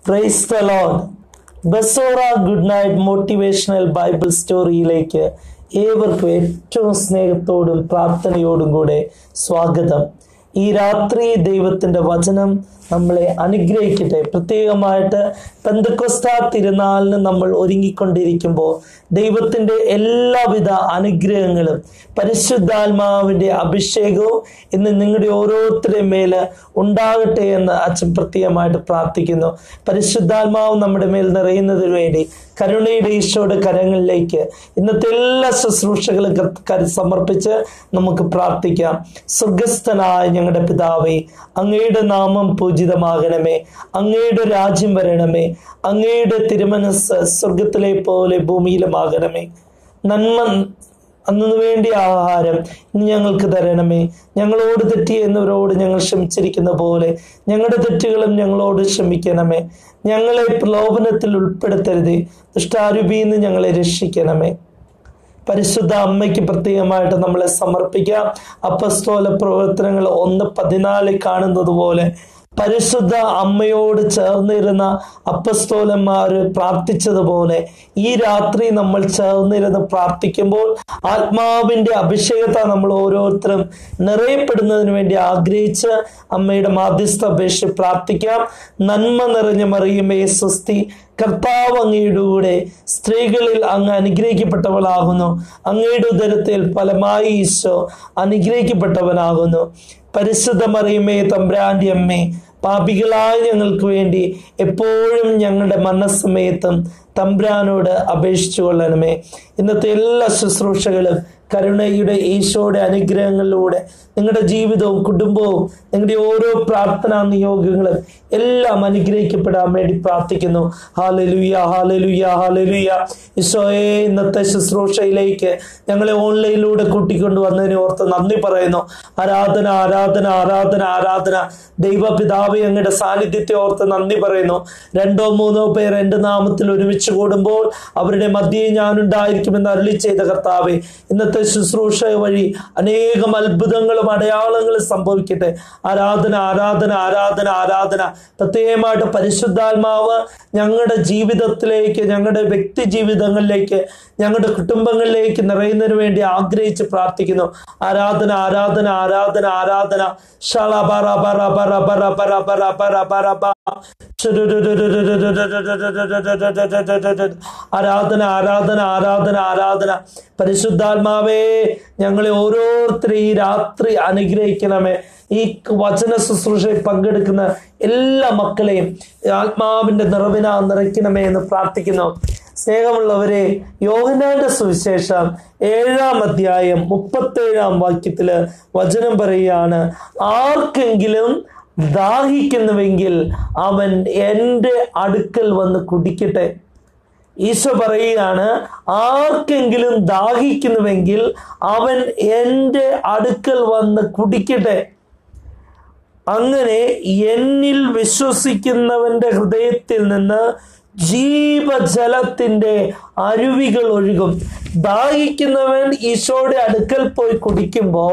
Price the Lord ബസോറ good night motivational Bible സ്റ്റോറിയിലേക്ക് ഏവർക്കും ഏറ്റവും സ്നേഹത്തോടും പ്രാർത്ഥനയോടും കൂടെ സ്വാഗതം ഈ രാത്രി ദൈവത്തിന്റെ വചനം നമ്മളെ അനുഗ്രഹിക്കട്ടെ പ്രത്യേകമായിട്ട് പെന്തക്കൊസ്ത തിരുനാളിന് നമ്മൾ ഒരുങ്ങിക്കൊണ്ടിരിക്കുമ്പോൾ ദൈവത്തിന്റെ എല്ലാവിധ അനുഗ്രഹങ്ങളും പരിശുദ്ധാത്മാവിന്റെ അഭിഷേകവും ഇന്ന് നിങ്ങളുടെ ഓരോരുത്തരുടെയും മേല് ഉണ്ടാകട്ടെ എന്ന് അച്ഛൻ പ്രത്യേകമായിട്ട് പ്രാർത്ഥിക്കുന്നു പരിശുദ്ധാത്മാവ് നമ്മുടെ മേൽ നിറയുന്നതിന് വേണ്ടി കരുണയുടെ ഈശോയുടെ കരങ്ങളിലേക്ക് ഇന്നത്തെ എല്ലാ ശുശ്രൂഷകളും കർ- കര- സമർപ്പിച്ച് നമുക്ക് പ്രാർത്ഥിക്കാം സ്വർഗസ്ഥനായ ഞങ്ങളുടെ പിതാവേ അങ്ങയുടെ നാമം പൂജിതമാകണമേ അങ്ങയുടെ രാജ്യം വരണമേ അങ്ങയുടെ തിരുമനസ് സ്വർഗത്തിലെ പോലെ ഭൂമിയിലുമാകണമേ നന്മ അന്നു വേണ്ടിയ ആഹാരം ഇന്ന് ഞങ്ങൾക്ക് തരണമേ ഞങ്ങളോട് തെറ്റി എന്നവരോട് ഞങ്ങൾ ക്ഷമിച്ചിരിക്കുന്ന പോലെ ഞങ്ങളുടെ തെറ്റുകളും ഞങ്ങളോട് ക്ഷമിക്കണമേ ഞങ്ങളെ പ്രലോഭനത്തിൽ ഉൾപ്പെടുത്തരുതേ ദുഷ്ടാരൂപിയിൽ നിന്ന് ഞങ്ങളെ രക്ഷിക്കണമേ പരിശുദ്ധ അമ്മയ്ക്ക് പ്രത്യേകമായിട്ട് നമ്മളെ സമർപ്പിക്കാം അപ്പസ്തോല പ്രവർത്തനങ്ങൾ ഒന്ന് പതിനാലിൽ കാണുന്നത് പോലെ പരിശുദ്ധ അമ്മയോട് ചേർന്നിരുന്ന അപ്പസ്തോലന്മാര് പ്രാർത്ഥിച്ചതുപോലെ ഈ രാത്രി നമ്മൾ ചേർന്നിരുന്ന് പ്രാർത്ഥിക്കുമ്പോൾ ആത്മാവിന്റെ അഭിഷേകത്തെ നമ്മൾ ഓരോരുത്തരും നിറയപ്പെടുന്നതിന് വേണ്ടി ആഗ്രഹിച്ച് അമ്മയുടെ മാധ്യസ്ഥ അപേക്ഷ പ്രാർത്ഥിക്കാം നന്മ നിറഞ്ഞ മറിയുമേ സ്വസ്തി കർത്താവ് അങ്ങയുടെ കൂടെ സ്ത്രീകളിൽ അങ്ങ് അനുഗ്രഹിക്കപ്പെട്ടവളാകുന്നു അങ്ങയുടെ ഉദരത്തിൽ ഫലമായി ഈശോ അനുഗ്രഹിക്കപ്പെട്ടവനാകുന്നു പരിശുദ്ധ മറിയമേ തമ്പ്രാന്റെ അമ്മേ പാപികളായ ഞങ്ങൾക്ക് വേണ്ടി എപ്പോഴും ഞങ്ങളുടെ മനസ്സമയത്തും തമ്പ്രാനോട് അപേക്ഷിച്ചു കൊള്ളണമേ ഇന്നത്തെ എല്ലാ ശുശ്രൂഷകളും കരുണയുടെ ഈശോയുടെ അനുഗ്രഹങ്ങളിലൂടെ നിങ്ങളുടെ ജീവിതവും കുടുംബവും നിങ്ങളുടെ ഓരോ പ്രാർത്ഥനാ നിയോഗങ്ങളും എല്ലാം അനുഗ്രഹിക്കപ്പെടാൻ വേണ്ടി പ്രാർത്ഥിക്കുന്നു ഹാലലുയ ഹാലലുയ ഹാലലുയ ഈശോയെ ഇന്നത്തെ ശുശ്രൂഷയിലേക്ക് ഞങ്ങളെ ഓൺലൈനിലൂടെ കൂട്ടിക്കൊണ്ടു വന്നതിനെ ഓർത്ത് നന്ദി പറയുന്നു ആരാധന ആരാധന ആരാധന ആരാധന ദൈവപിതാവെ അങ്ങയുടെ സാന്നിധ്യത്തെ ഓർത്ത് നന്ദി പറയുന്നു രണ്ടോ മൂന്നോ പേർ എൻ്റെ നാമത്തിൽ ഒരുമിച്ച് കൂടുമ്പോൾ അവരുടെ മധ്യേ ഞാനുണ്ടായിരിക്കുമെന്ന് അരുളി ചെയ്ത കർത്താവെ ഇന്നത്തെ ശുശ്രൂഷ വഴി അനേകം അത്ഭുതങ്ങളും അടയാളങ്ങളും സംഭവിക്കട്ടെ ആരാധന ആരാധന ആരാധന ആരാധന പ്രത്യേകമായിട്ട് പരിശുദ്ധാത്മാവ് ഞങ്ങളുടെ ജീവിതത്തിലേക്ക് ഞങ്ങളുടെ വ്യക്തി ജീവിതങ്ങളിലേക്ക് ഞങ്ങളുടെ കുടുംബങ്ങളിലേക്ക് നിറയുന്നതിന് വേണ്ടി ആഗ്രഹിച്ച് പ്രാർത്ഥിക്കുന്നു ആരാധന ആരാധന ആരാധന ആരാധന ഷള ബറ ബറ ബറ ബറ ബറ ബറ ബറ ബറ ബ. ആരാധന ആരാധന ആരാധന ആരാധന പരിശുദ്ധാത്മാവേ ഞങ്ങളെ ഓരോരുത്തരെയും ഈ രാത്രി അനുഗ്രഹിക്കണമേ ഈ വചന ശുശ്രൂഷയിൽ പങ്കെടുക്കുന്ന എല്ലാ മക്കളെയും ആത്മാവിന്റെ നിറവിനാ നിറയ്ക്കണമേ എന്ന് പ്രാർത്ഥിക്കുന്നു സ്നേഹമുള്ളവരെ യോഹനാന്റെ സുവിശേഷം ഏഴാം അധ്യായം മുപ്പത്തേഴാം വാക്യത്തില് വചനം പറയുകയാണ് ആർക്കെങ്കിലും ദാഹിക്കുന്നുവെങ്കിൽ അവൻ എൻ്റെ അടുക്കൽ വന്ന് കുടിക്കട്ടെ ഈശോ പറയുകയാണ് ആർക്കെങ്കിലും ദാഹിക്കുന്നുവെങ്കിൽ അവൻ എൻ്റെ അടുക്കൽ വന്ന് കുടിക്കട്ടെ അങ്ങനെ എന്നിൽ വിശ്വസിക്കുന്നവന്റെ ഹൃദയത്തിൽ നിന്ന് ജീവജലത്തിന്റെ അരുവികൾ ഒഴുകും ദാഹിക്കുന്നവൻ ഈശോയുടെ അടുക്കൽ പോയി കുടിക്കുമ്പോൾ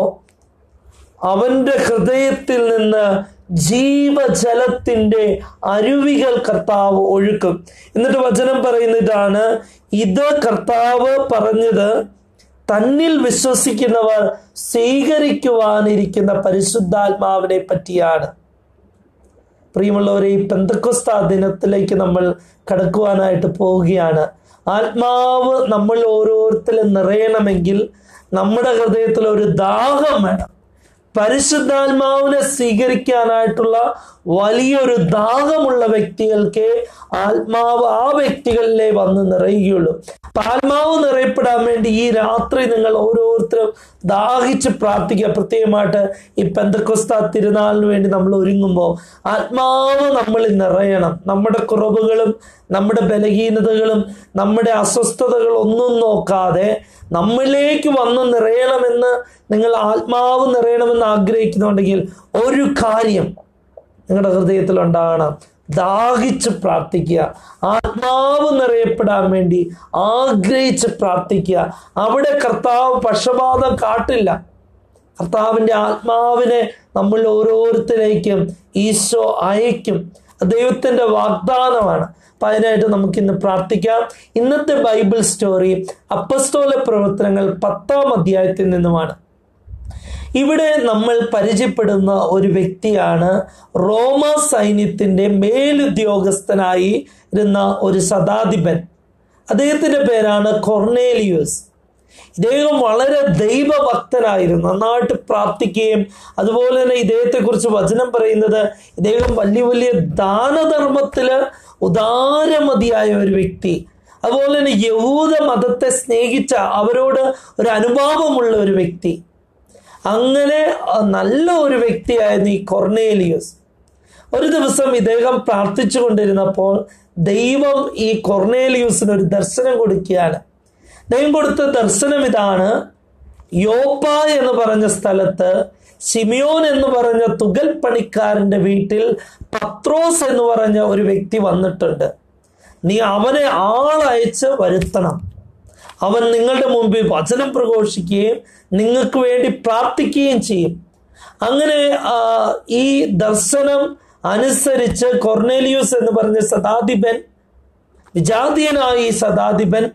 അവന്റെ ഹൃദയത്തിൽ നിന്ന് ജീവജലത്തിന്റെ അരുവികൾ കർത്താവ് ഒഴുക്കും എന്നിട്ട് വചനം പറയുന്നതാണ് ഇത് കർത്താവ് പറഞ്ഞത് തന്നിൽ വിശ്വസിക്കുന്നവർ സ്വീകരിക്കുവാനിരിക്കുന്ന പരിശുദ്ധാത്മാവിനെ പറ്റിയാണ് പ്രിയമുള്ളവരെ ഈ പെന്തക്കൊസ്ത ദിനത്തിലേക്ക് നമ്മൾ കടക്കുവാനായിട്ട് പോവുകയാണ് ആത്മാവ് നമ്മൾ ഓരോരുത്തരും നിറയണമെങ്കിൽ നമ്മുടെ ഹൃദയത്തിൽ ഒരു ദാഹം വേണം പരിശുദ്ധാത്മാവിനെ സ്വീകരിക്കാനായിട്ടുള്ള വലിയൊരു ദാഹമുള്ള വ്യക്തികൾക്ക് ആത്മാവ് ആ വ്യക്തികളിലെ വന്ന് നിറയുകയുള്ളൂ അപ്പൊ ആത്മാവ് നിറയപ്പെടാൻ വേണ്ടി ഈ രാത്രി നിങ്ങൾ ഓരോരുത്തരും ദാഹിച്ച് പ്രാർത്ഥിക്കുക പ്രത്യേകമായിട്ട് ഈ പെന്തക്കൊസ്ത തിരുനാളിന് വേണ്ടി നമ്മൾ ഒരുങ്ങുമ്പോൾ ആത്മാവ് നമ്മളിൽ നിറയണം നമ്മുടെ കുറവുകളും നമ്മുടെ ബലഹീനതകളും നമ്മുടെ അസ്വസ്ഥതകളും ഒന്നും നോക്കാതെ നമ്മളിലേക്ക് വന്ന് നിറയണമെന്ന് നിങ്ങൾ ആത്മാവ് നിറയണമെന്ന് ആഗ്രഹിക്കുന്നുണ്ടെങ്കിൽ ഒരു കാര്യം നിങ്ങളുടെ ഹൃദയത്തിൽ ഉണ്ടാകണം ദാഹിച്ച് പ്രാർത്ഥിക്കുക ആത്മാവ് നിറയപ്പെടാൻ വേണ്ടി ആഗ്രഹിച്ച് പ്രാർത്ഥിക്കുക അവിടെ കർത്താവ് പക്ഷപാതം കാട്ടില്ല കർത്താവിൻ്റെ ആത്മാവിനെ നമ്മൾ ഓരോരുത്തരേക്കും ഈശോ അയക്കും ദൈവത്തിന്റെ വാഗ്ദാനമാണ് അപ്പൊ അതിനായിട്ട് നമുക്ക് ഇന്ന് പ്രാർത്ഥിക്കാം ഇന്നത്തെ ബൈബിൾ സ്റ്റോറി അപ്പസ്തോല പ്രവർത്തനങ്ങൾ പത്താം അധ്യായത്തിൽ നിന്നുമാണ് ഇവിടെ നമ്മൾ പരിചയപ്പെടുന്ന ഒരു വ്യക്തിയാണ് റോമ സൈന്യത്തിന്റെ മേലുദ്യോഗസ്ഥനായി ഇരുന്ന ഒരു ശതാധിപൻ അദ്ദേഹത്തിന്റെ പേരാണ് കൊർണേലിയൂസ് ഇദ്ദേഹം വളരെ ദൈവഭക്തനായിരുന്നു നന്നായിട്ട് പ്രാർത്ഥിക്കുകയും അതുപോലെ തന്നെ ഇദ്ദേഹത്തെക്കുറിച്ച് വചനം പറയുന്നത് ഇദ്ദേഹം വലിയ വലിയ ദാനധർമ്മത്തില് ഉദാരമതിയായ ഒരു വ്യക്തി അതുപോലെ തന്നെ യഹൂദ മതത്തെ സ്നേഹിച്ച അവരോട് ഒരു അനുഭാവമുള്ള ഒരു വ്യക്തി അങ്ങനെ നല്ല ഒരു വ്യക്തിയായിരുന്നു ഈ കൊർണേലിയസ് ഒരു ദിവസം ഇദ്ദേഹം പ്രാർത്ഥിച്ചു കൊണ്ടിരുന്നപ്പോൾ ദൈവം ഈ കൊർണേലിയൂസിന് ഒരു ദർശനം കൊടുക്കുകയാണ് ദൈവം കൊടുത്ത ദർശനം ഇതാണ് യോപ്പ എന്ന് പറഞ്ഞ സ്ഥലത്ത് സിമിയോൻ എന്ന് പറഞ്ഞ തുകൽ പണിക്കാരന്റെ വീട്ടിൽ പത്രോസ് എന്ന് പറഞ്ഞ ഒരു വ്യക്തി വന്നിട്ടുണ്ട് നീ അവനെ ആളയച്ച് വരുത്തണം അവൻ നിങ്ങളുടെ മുമ്പിൽ വചനം പ്രഘോഷിക്കുകയും നിങ്ങൾക്ക് വേണ്ടി പ്രാർത്ഥിക്കുകയും ചെയ്യും അങ്ങനെ ഈ ദർശനം അനുസരിച്ച് കൊർണേലിയൂസ് എന്ന് പറഞ്ഞ സദാധിപൻ വിജാതീയനായ ഈ സദാധിപൻ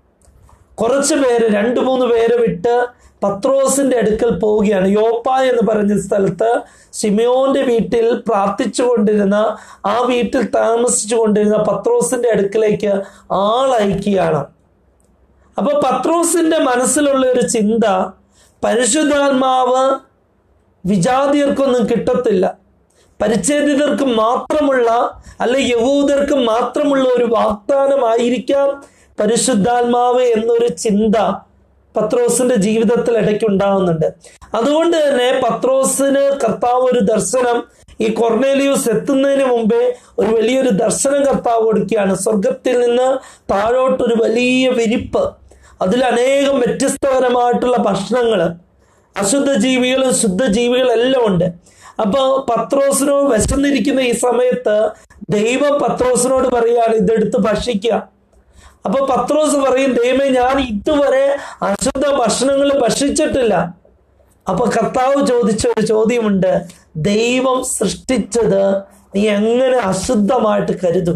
കുറച്ച് പേര് രണ്ട് മൂന്ന് പേരെ വിട്ട് പത്രോസിന്റെ അടുക്കൽ പോവുകയാണ് യോപ്പ എന്ന് പറഞ്ഞ സ്ഥലത്ത് സിമിയോന്റെ വീട്ടിൽ പ്രാർത്ഥിച്ചു കൊണ്ടിരുന്ന ആ വീട്ടിൽ താമസിച്ചു കൊണ്ടിരുന്ന പത്രോസിന്റെ അടുക്കലേക്ക് ആളയക്കുകയാണ് അപ്പൊ പത്രോസിന്റെ മനസ്സിലുള്ള ഒരു ചിന്ത പരിശുദ്ധാത്മാവ് വിജാതിയർക്കൊന്നും കിട്ടത്തില്ല പരിച്ഛേദിതർക്ക് മാത്രമുള്ള അല്ലെ യഹൂദർക്ക് മാത്രമുള്ള ഒരു വാഗ്ദാനമായിരിക്കാം പരിശുദ്ധാത്മാവ് എന്നൊരു ചിന്ത പത്രോസിന്റെ ജീവിതത്തിൽ ഇടയ്ക്ക് ഉണ്ടാവുന്നുണ്ട് അതുകൊണ്ട് തന്നെ പത്രോസിന് കർത്താവ് ഒരു ദർശനം ഈ കൊർണേലിയൂസ് എത്തുന്നതിന് മുമ്പേ ഒരു വലിയൊരു ദർശനം കർത്താവ് കൊടുക്കുകയാണ് സ്വർഗത്തിൽ നിന്ന് താഴോട്ടൊരു വലിയ വിരിപ്പ് അതിൽ അനേകം വ്യത്യസ്തപരമായിട്ടുള്ള ഭക്ഷണങ്ങൾ അശുദ്ധ ജീവികളും ശുദ്ധ ജീവികളും എല്ലാം ഉണ്ട് അപ്പൊ പത്രോസിനോട് വിശന്നിരിക്കുന്ന ഈ സമയത്ത് ദൈവം പത്രോസിനോട് പറയാണ് ഇതെടുത്ത് ഭക്ഷിക്കുക അപ്പൊ പത്രോസ് പറയും ദൈവമേ ഞാൻ ഇതുവരെ അശുദ്ധ ഭക്ഷണങ്ങൾ ഭക്ഷിച്ചിട്ടില്ല അപ്പൊ കർത്താവ് ചോദിച്ച ഒരു ചോദ്യമുണ്ട് ദൈവം സൃഷ്ടിച്ചത് നീ എങ്ങനെ അശുദ്ധമായിട്ട് കരുതും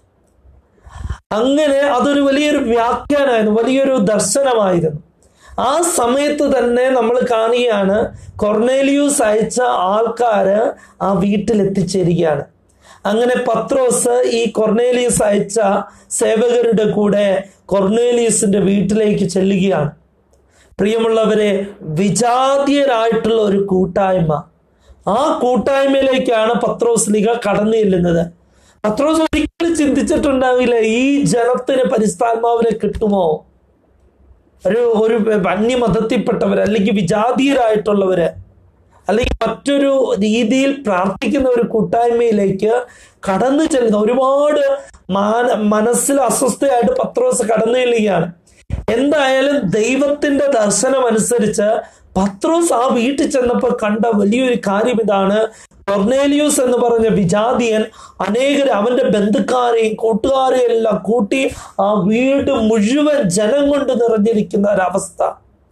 അങ്ങനെ അതൊരു വലിയൊരു വ്യാഖ്യാനമായിരുന്നു വലിയൊരു ദർശനമായിരുന്നു ആ സമയത്ത് തന്നെ നമ്മൾ കാണുകയാണ് കൊർണേലിയൂസ് അയച്ച ആൾക്കാര് ആ വീട്ടിൽ എത്തിച്ചേരുകയാണ് അങ്ങനെ പത്രോസ് ഈ കൊർണേലിയസ് അയച്ച സേവകരുടെ കൂടെ കൊർണേലിയസിന്റെ വീട്ടിലേക്ക് ചെല്ലുകയാണ് പ്രിയമുള്ളവരെ വിജാതീയരായിട്ടുള്ള ഒരു കൂട്ടായ്മ ആ കൂട്ടായ്മയിലേക്കാണ് പത്രോസ് ലിഗ കടന്നു ചെല്ലുന്നത് പത്രോസ് ഒരിക്കലും ചിന്തിച്ചിട്ടുണ്ടാവില്ല ഈ ജനത്തിന് പരിസ്ഥാത്മാവിനെ കിട്ടുമോ ഒരു ഒരു അന്യമതത്തിൽപ്പെട്ടവർ അല്ലെങ്കിൽ വിജാതീയരായിട്ടുള്ളവര് അല്ലെങ്കിൽ മറ്റൊരു രീതിയിൽ പ്രാർത്ഥിക്കുന്ന ഒരു കൂട്ടായ്മയിലേക്ക് കടന്നു ചെല്ലുന്ന ഒരുപാട് മാന മനസ്സിൽ അസ്വസ്ഥയായിട്ട് പത്രോസ് കടന്നു ചെല്ലുകയാണ് എന്തായാലും ദൈവത്തിന്റെ ദർശനം അനുസരിച്ച് പത്രോസ് ആ വീട്ടിൽ ചെന്നപ്പോൾ കണ്ട വലിയൊരു കാര്യം ഇതാണ് കൊർണേലിയൂസ് എന്ന് പറഞ്ഞ വിജാതിയൻ അനേകർ അവന്റെ ബന്ധുക്കാരെയും കൂട്ടുകാരെയും എല്ലാം കൂട്ടി ആ വീട് മുഴുവൻ ജനം കൊണ്ട് നിറഞ്ഞിരിക്കുന്ന ഒരവസ്ഥ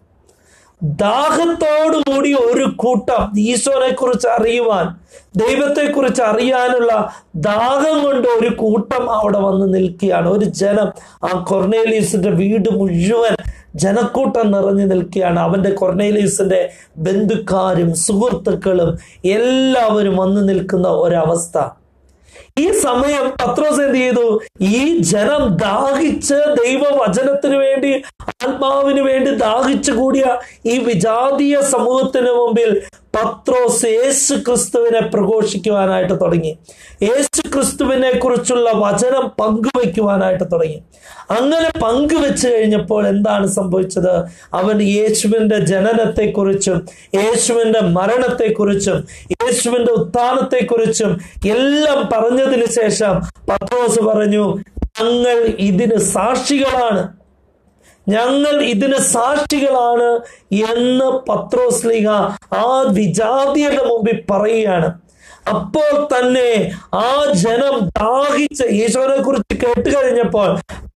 ദാഹത്തോടുകൂടി ഒരു കൂട്ടം ഈശോനെ കുറിച്ച് അറിയുവാൻ ദൈവത്തെ കുറിച്ച് അറിയാനുള്ള ദാഹം കൊണ്ട് ഒരു കൂട്ടം അവിടെ വന്ന് നിൽക്കുകയാണ് ഒരു ജനം ആ കൊർണേലിയസിന്റെ വീട് മുഴുവൻ ജനക്കൂട്ടം നിറഞ്ഞു നിൽക്കുകയാണ് അവന്റെ കൊർണേലിയസിന്റെ ബന്ധുക്കാരും സുഹൃത്തുക്കളും എല്ലാവരും വന്നു നിൽക്കുന്ന ഒരവസ്ഥ ഈ സമയം പത്രോസ് എന്ത് ചെയ്തു ഈ ജനം ദാഹിച്ച് ദൈവവചനത്തിന് വേണ്ടി ആത്മാവിന് വേണ്ടി ദാഹിച്ചു കൂടിയ ഈ വിജാതീയ സമൂഹത്തിന് മുമ്പിൽ പത്രോസ് യേശു ക്രിസ്തുവിനെ പ്രഘോഷിക്കുവാനായിട്ട് തുടങ്ങി യേശു ക്രിസ്തുവിനെ കുറിച്ചുള്ള വചനം പങ്കുവയ്ക്കുവാനായിട്ട് തുടങ്ങി അങ്ങനെ പങ്കുവെച്ച് കഴിഞ്ഞപ്പോൾ എന്താണ് സംഭവിച്ചത് അവൻ യേശുവിന്റെ ജനനത്തെക്കുറിച്ചും യേശുവിന്റെ മരണത്തെക്കുറിച്ചും യേശുവിന്റെ ഉത്ഥാനത്തെക്കുറിച്ചും എല്ലാം പറഞ്ഞതിന് ശേഷം പത്രോസ് പറഞ്ഞു ഞങ്ങൾ ഇതിന് സാക്ഷികളാണ് ഞങ്ങൾ ഇതിന് സാക്ഷികളാണ് എന്ന് പത്രോസ്ലിഹ ആ വിജാതിയുടെ മുമ്പിൽ പറയുകയാണ് അപ്പോൾ തന്നെ ആ ജനം ദാഹിച്ച് ഈശോനെ കുറിച്ച് കേട്ട് കഴിഞ്ഞപ്പോൾ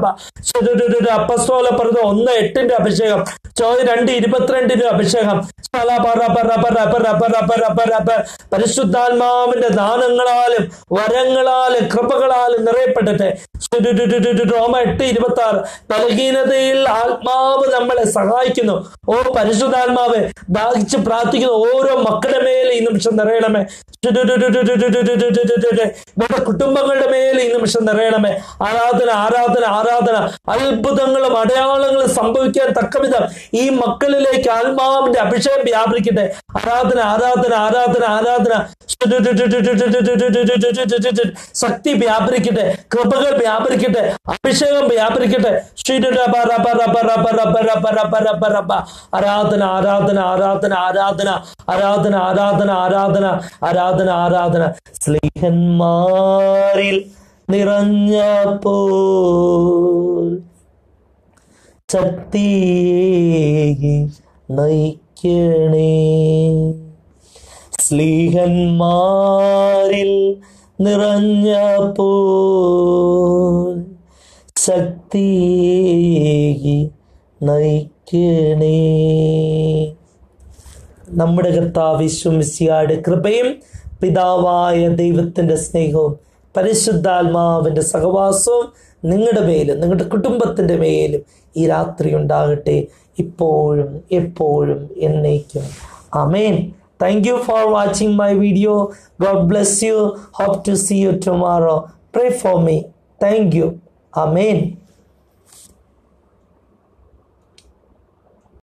അപ്പസ്തോല പറഞ്ഞ ഒന്ന് എട്ടിന്റെ അഭിഷേകം ചോദ്യം രണ്ട് ഇരുപത്തിരണ്ടിന്റെ അഭിഷേകം ചല പറ പറ പറ പറ പറ പറ പറ പറ. പരിശുദ്ധാത്മാവിന്റെ ദാനങ്ങളാലും വരങ്ങളാലും കൃപകളാലും നിറയപ്പെട്ടിട്ട് റോമ എട്ട് ഇരുപത്തി ആറ് ബലഹീനതയിൽ ആത്മാവ് നമ്മളെ സഹായിക്കുന്നു ഓ പരിശുദ്ധാത്മാവെ ദാഹിച്ച് പ്രാർത്ഥിക്കുന്ന ഓരോ മക്കളുടെ മേൽ ഈ നിമിഷം നിറയണമേ ഇവരുടെ കുടുംബങ്ങളുടെ മേൽ ഈ നിമിഷം നിറയണമേ ആരാധന ആരാധന ആരാധന അത്ഭുതങ്ങളും അടയാളങ്ങളും സംഭവിക്കാൻ തക്കവിധം ഈ മക്കളിലേക്ക് ആത്മാവിന്റെ അഭിഷേകം വ്യാപരിക്കട്ടെ ആരാധന ആരാധന ആരാധന ആരാധന ശക്തി വ്യാപരിക്കട്ടെ കൃപകൾ വ്യാപരിക്കട്ടെ അഭിഷേകം വ്യാപരിക്കട്ടെ ആരാധന ആരാധന ആരാധന ആരാധന ആരാധന ആരാധന ആരാധന ആരാധന ആരാധന സ്നേഹന്മാരിൽ നിറഞ്ഞപ്പോ ശക്തിയെ നയിക്കണേ സ്ലീഹന്മാരിൽ നിറഞ്ഞപ്പോ ശക്തി ശക്തിയേകി നയിക്കണേ നമ്മുടെ കർത്താവ് വിശ്വമിസിയാട് കൃപയും പിതാവായ ദൈവത്തിന്റെ സ്നേഹവും പരിശുദ്ധാത്മാവിന്റെ സഹവാസവും നിങ്ങളുടെ മേലും നിങ്ങളുടെ കുടുംബത്തിന്റെ മേലും ഈ രാത്രി ഉണ്ടാകട്ടെ ഇപ്പോഴും എപ്പോഴും എന്നേക്കും amen thank you for watching my video God bless you hope to see you tomorrow pray for me thank you amen